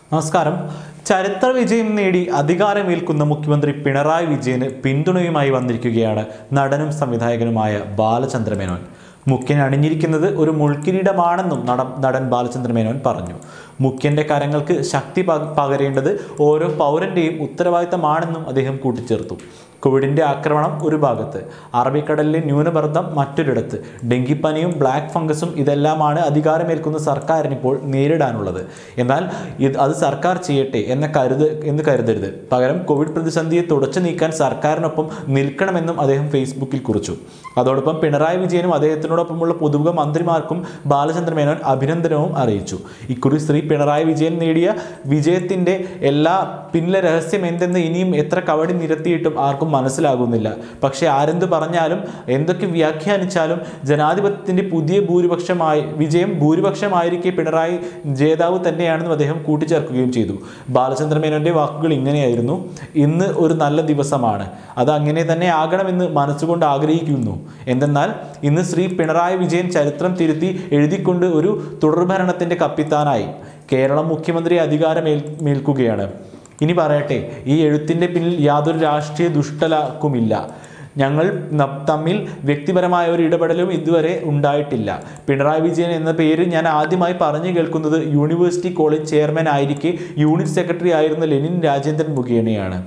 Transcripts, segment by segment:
നമസ്കാരം ചരിത്ര വിജയം നേടി അധികാരമേൽക്കുന്ന മുഖ്യമന്ത്രി പിണറായി വിജയന് പിന്തുണയുമായി വന്നിരിക്കുകയാണ് നടനും സംവിധായകനുമായ ബാലചന്ദ്ര മേനോൻ മുഖ്യൻ അണിഞ്ഞിരിക്കുന്നത് ഒരു മുൾക്കിരീടമാണെന്നും നട നടൻ ബാലചന്ദ്ര മേനോൻ പറഞ്ഞു മുഖ്യന്റെ കരങ്ങൾക്ക് ശക്തി പക- പകരേണ്ടത് ഓരോ പൗരന്റെയും ഉത്തരവാദിത്തമാണെന്നും അദ്ദേഹം കൂട്ടിച്ചേർത്തു കോവിഡിന്റെ ആക്രമണം ഒരു ഭാഗത്ത് അറബിക്കടലിലെ ന്യൂനമർദ്ദം മറ്റൊരിടത്ത് ഡെങ്കിപ്പനിയും ബ്ലാക്ക് ഫംഗസും ഇതെല്ലാമാണ് അധികാരമേൽക്കുന്ന സർക്കാരിന് ഇപ്പോൾ നേരിടാനുള്ളത് എന്നാൽ ഇത് അത് സർക്കാർ ചെയ്യട്ടെ എന്ന കരുത് എന്ന് കരുതരുത് പകരം കോവിഡ് പ്രതിസന്ധിയെ തുടച്ചു നീക്കാൻ സർക്കാരിനൊപ്പം നിൽക്കണമെന്നും അദ്ദേഹം ഫേസ്ബുക്കിൽ കുറിച്ചു അതോടൊപ്പം പിണറായി വിജയനും അദ്ദേഹത്തിനോടൊപ്പമുള്ള പൊതുവക മന്ത്രിമാർക്കും ബാലചന്ദ്ര മേനോൻ അഭിനന്ദനവും അറിയിച്ചു ഇക്കുറി ശ്രീ പിണറായി വിജയൻ നേടിയ വിജയത്തിന്റെ എല്ലാ പിന്നിലെ രഹസ്യം എന്തെന്ന് ഇനിയും എത്ര കവടി നിരത്തിയിട്ടും ആർക്കും മനസ്സിലാകുന്നില്ല പക്ഷേ ആരെന്ത് പറഞ്ഞാലും എന്തൊക്കെ വ്യാഖ്യാനിച്ചാലും ജനാധിപത്യത്തിന്റെ പുതിയ ഭൂരിപക്ഷമായി വിജയം ഭൂരിപക്ഷമായിരിക്കെ പിണറായി ജേതാവ് തന്നെയാണെന്നും അദ്ദേഹം കൂട്ടിച്ചേർക്കുകയും ചെയ്തു ബാലചന്ദ്ര മേനോന്റെ വാക്കുകൾ ഇങ്ങനെയായിരുന്നു ഇന്ന് ഒരു നല്ല ദിവസമാണ് അത് അങ്ങനെ തന്നെ ആകണമെന്ന് മനസ്സുകൊണ്ട് ആഗ്രഹിക്കുന്നു എന്തെന്നാൽ ഇന്ന് ശ്രീ പിണറായി വിജയൻ ചരിത്രം തിരുത്തി എഴുതിക്കൊണ്ട് ഒരു തുടർഭരണത്തിന്റെ കപ്പിത്താനായി കേരളം മുഖ്യമന്ത്രി അധികാരം മേൽക്കുകയാണ് ഇനി പറയട്ടെ ഈ എഴുത്തിൻ്റെ പിന്നിൽ യാതൊരു രാഷ്ട്രീയ ദുഷ്ടലാക്കുമില്ല ഞങ്ങൾ ന- തമ്മിൽ വ്യക്തിപരമായ ഒരു ഇടപെടലും ഇതുവരെ ഉണ്ടായിട്ടില്ല പിണറായി വിജയൻ എന്ന പേര് ഞാൻ ആദ്യമായി പറഞ്ഞു കേൾക്കുന്നത് യൂണിവേഴ്സിറ്റി കോളേജ് ചെയർമാൻ ആയിരിക്കെ യൂണിറ്റ് സെക്രട്ടറി ആയിരുന്ന ലെനിൻ രാജേന്ദ്രൻ മുഖേനയാണ്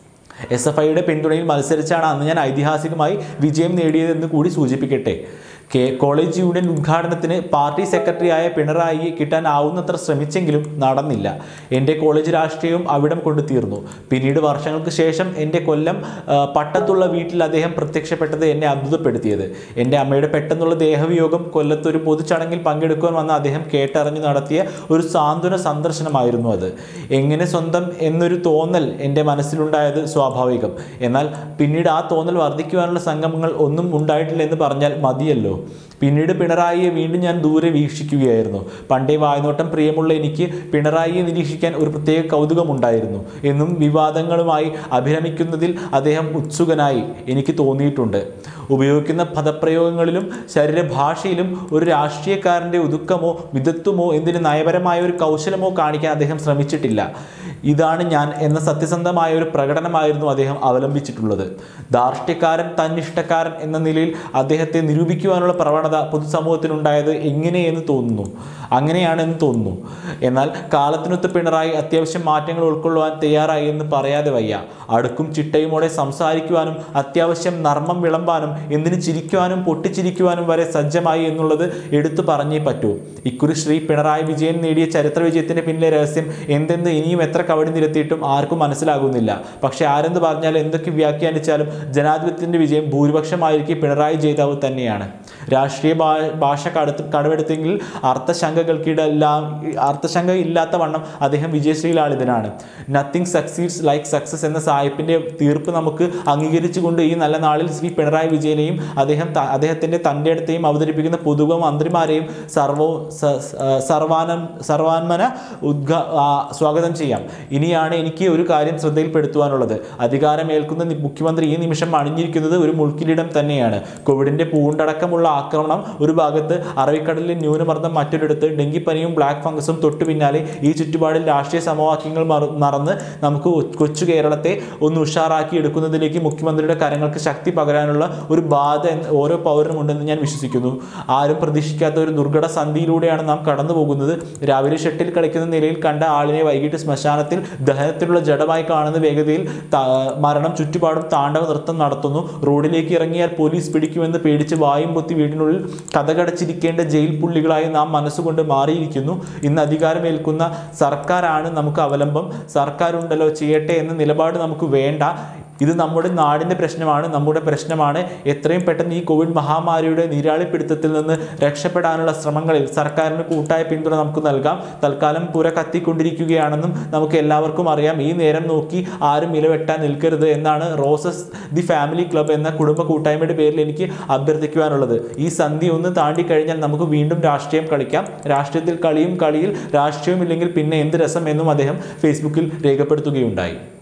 എസ് എഫ് ഐയുടെ പിന്തുണയിൽ മത്സരിച്ചാണ് അന്ന് ഞാൻ ഐതിഹാസികമായി വിജയം നേടിയതെന്ന് കൂടി സൂചിപ്പിക്കട്ടെ കെ കോളേജ് യൂണിയൻ ഉദ്ഘാടനത്തിന് പാർട്ടി സെക്രട്ടറിയായ പിണറായിയെ കിട്ടാനാവുന്നത്ര ശ്രമിച്ചെങ്കിലും നടന്നില്ല എൻ്റെ കോളേജ് രാഷ്ട്രീയവും അവിടം കൊണ്ട് തീർന്നു പിന്നീട് വർഷങ്ങൾക്ക് ശേഷം എൻ്റെ കൊല്ലം ആ, പട്ടത്തുള്ള വീട്ടിൽ അദ്ദേഹം പ്രത്യക്ഷപ്പെട്ടത് എന്നെ അത്ഭുതപ്പെടുത്തിയത് എൻ്റെ അമ്മയുടെ പെട്ടെന്നുള്ള ദേഹവിയോഗം കൊല്ലത്ത് ഒരു പൊതുചടങ്ങിൽ പങ്കെടുക്കുവാൻ വന്ന അദ്ദേഹം കേട്ടറിഞ്ഞ് നടത്തിയ ഒരു സാന്ത്വന സന്ദർശനമായിരുന്നു അത് എങ്ങനെ സ്വന്തം എന്നൊരു തോന്നൽ എൻ്റെ മനസ്സിലുണ്ടായത് സ്വാഭാവികം എന്നാൽ പിന്നീട് ആ തോന്നൽ വർദ്ധിക്കുവാനുള്ള സംഗമങ്ങൾ ഒന്നും ഉണ്ടായിട്ടില്ല എന്ന് പറഞ്ഞാൽ മതിയല്ലോ പിന്നീട് പിണറായിയെ വീണ്ടും ഞാൻ ദൂരെ വീക്ഷിക്കുകയായിരുന്നു പണ്ടേ വായ്നോട്ടം പ്രിയമുള്ള എനിക്ക് പിണറായിയെ നിരീക്ഷിക്കാൻ ഒരു പ്രത്യേക കൗതുകമുണ്ടായിരുന്നു എന്നും വിവാദങ്ങളുമായി അഭിരമിക്കുന്നതിൽ അദ്ദേഹം ഉത്സുകനായി എനിക്ക് തോന്നിയിട്ടുണ്ട് ഉപയോഗിക്കുന്ന പദപ്രയോഗങ്ങളിലും ശരീരഭാഷയിലും ഒരു രാഷ്ട്രീയക്കാരൻ്റെ ഒതുക്കമോ വിദഗ്ധമോ എന്തിന് നയപരമായ ഒരു കൗശലമോ കാണിക്കാൻ അദ്ദേഹം ശ്രമിച്ചിട്ടില്ല ഇതാണ് ഞാൻ എന്ന സത്യസന്ധമായ ഒരു പ്രകടനമായിരുന്നു അദ്ദേഹം അവലംബിച്ചിട്ടുള്ളത് ധാർഷ്ട്യക്കാരൻ തന്നിഷ്ടക്കാരൻ എന്ന നിലയിൽ അദ്ദേഹത്തെ നിരൂപിക്കുവാനുള്ള പ്രവണത പൊതുസമൂഹത്തിനുണ്ടായത് എങ്ങനെയെന്ന് തോന്നുന്നു അങ്ങനെയാണെന്ന് തോന്നുന്നു എന്നാൽ കാലത്തിനൊത്ത് പിണറായി അത്യാവശ്യം മാറ്റങ്ങൾ ഉൾക്കൊള്ളുവാൻ തയ്യാറായി എന്ന് പറയാതെ വയ്യ അടുക്കും ചിട്ടയുമോടെ സംസാരിക്കുവാനും അത്യാവശ്യം നർമ്മം വിളമ്പാനും എന്തിന് ചിരിക്കുവാനും പൊട്ടിച്ചിരിക്കുവാനും വരെ സജ്ജമായി എന്നുള്ളത് എടുത്തു പറഞ്ഞേ പറ്റൂ ഇക്കുറി ശ്രീ പിണറായി വിജയൻ നേടിയ ചരിത്ര വിജയത്തിന്റെ പിന്നിലെ രഹസ്യം എന്തെന്ന് ഇനിയും എത്ര കവടി നിരത്തിയിട്ടും ആർക്കും മനസ്സിലാകുന്നില്ല പക്ഷെ ആരെന്ത് പറഞ്ഞാലും എന്തൊക്കെ വ്യാഖ്യാനിച്ചാലും ജനാധിപത്യത്തിന്റെ വിജയം ഭൂരിപക്ഷമായിരിക്കും പിണറായി ജേതാവ് തന്നെയാണ് രാഷ്ട്രീയ ഭാ- ഭാഷ കടത്ത് കടമെടുത്തെങ്കിൽ അർത്ഥശങ്കകൾക്കിടെല്ലാം അർത്ഥശങ്ക ഇല്ലാത്ത വണ്ണം അദ്ദേഹം വിജയശ്രീലാളിതനാണ് നത്തിങ് സക്സീഡ്സ് ലൈക്ക് സക്സസ് എന്ന സാഹിബിന്റെ തീർപ്പ് നമുക്ക് അംഗീകരിച്ചുകൊണ്ട് ഈ നല്ല നാളിൽ ശ്രീ പിണറായി വിജയനെയും അദ്ദേഹം ത- അദ്ദേഹത്തിന്റെ തൻ്റെ അടുത്തെയും അവതരിപ്പിക്കുന്ന പൊതുവ മന്ത്രിമാരെയും സർവവും സ- സ- സർവാനം സർവാൻമന ഉദ്ഘ ആ, സ്വാഗതം ചെയ്യാം ഇനിയാണ് എനിക്ക് ഒരു കാര്യം ശ്രദ്ധയിൽപ്പെടുത്തുവാനുള്ളത് അധികാരമേൽക്കുന്ന നി- മുഖ്യമന്ത്രി ഈ നിമിഷം അണിഞ്ഞിരിക്കുന്നത് ഒരു മുൾക്കിരീടം തന്നെയാണ് കോവിഡിന്റെ പൂണ്ടടക്കമുള്ള ആക്രമണം ഒരു ഭാഗത്ത് അറബിക്കടലിലെ ന്യൂനമർദ്ദം മറ്റൊരിടത്ത് ഡെങ്കിപ്പനിയും ബ്ലാക്ക് ഫംഗസും തൊട്ടു പിന്നാലെ ഈ ചുറ്റുപാടിൽ രാഷ്ട്രീയ സമവാക്യങ്ങൾ മറ- മറന്ന് നമുക്ക് ഒ- കൊച്ചു കേരളത്തെ ഒന്ന് ഉഷാറാക്കി എടുക്കുന്നതിലേക്ക് മുഖ്യമന്ത്രിയുടെ കരങ്ങൾക്ക് ശക്തി പകരാനുള്ള ഒരു ബാധ എന്ന് ഓരോ പൗരനും ഉണ്ടെന്ന് ഞാൻ വിശ്വസിക്കുന്നു ആരും പ്രതീക്ഷിക്കാത്ത ഒരു ദുർഘട സന്ധിയിലൂടെയാണ് നാം കടന്നു പോകുന്നത് രാവിലെ ഷട്ടിൽ കളിക്കുന്ന നിലയിൽ കണ്ട ആളിനെ വൈകിട്ട് ശ്മശാനത്തിൽ ദഹനത്തിലുള്ള ജഡമായി കാണുന്ന വേഗതയിൽ ത- മരണം ചുറ്റുപാടും താണ്ഡവ നൃത്തം നടത്തുന്നു റോഡിലേക്ക് ഇറങ്ങിയാൽ പോലീസ് പിടിക്കുമെന്ന് പേടിച്ച് വായും പൊത്തി വീടിനുള്ളിൽ കഥകടച്ചിരിക്കേണ്ട ജയിൽ പുള്ളികളായി നാം മനസ്സുകൊണ്ട് മാറിയിരിക്കുന്നു ഇന്ന് അധികാരമേൽക്കുന്ന സർക്കാരാണ് നമുക്ക് അവലംബം സർക്കാരുണ്ടല്ലോ ചെയ്യട്ടെ എന്ന നിലപാട് നമുക്ക് വേണ്ട ഇത് നമ്മുടെ നാടിൻ്റെ പ്രശ്നമാണ് നമ്മുടെ പ്രശ്നമാണ് എത്രയും പെട്ടെന്ന് ഈ കോവിഡ് മഹാമാരിയുടെ നീരാളിപ്പിടുത്തത്തിൽ നിന്ന് രക്ഷപ്പെടാനുള്ള ശ്രമങ്ങളിൽ സർക്കാരിന് കൂട്ടായ പിന്തുണ നമുക്ക് നൽകാം തൽക്കാലം പുര കത്തിക്കൊണ്ടിരിക്കുകയാണെന്നും നമുക്ക് എല്ലാവർക്കും അറിയാം ഈ നേരം നോക്കി ആരും ഇലവെട്ടാൻ നിൽക്കരുത് എന്നാണ് റോസസ് ദി ഫാമിലി ക്ലബ് എന്ന കുടുംബ കൂട്ടായ്മയുടെ പേരിൽ എനിക്ക് അഭ്യർത്ഥിക്കുവാനുള്ളത് ഈ സന്ധി ഒന്ന് താണ്ടി കഴിഞ്ഞാൽ നമുക്ക് വീണ്ടും രാഷ്ട്രീയം കളിക്കാം രാഷ്ട്രീയത്തിൽ കളിയും കളിയിൽ രാഷ്ട്രീയം ഇല്ലെങ്കിൽ പിന്നെ എന്ത് രസം എന്നും അദ്ദേഹം ഫേസ്ബുക്കിൽ രേഖപ്പെടുത്തുകയുണ്ടായി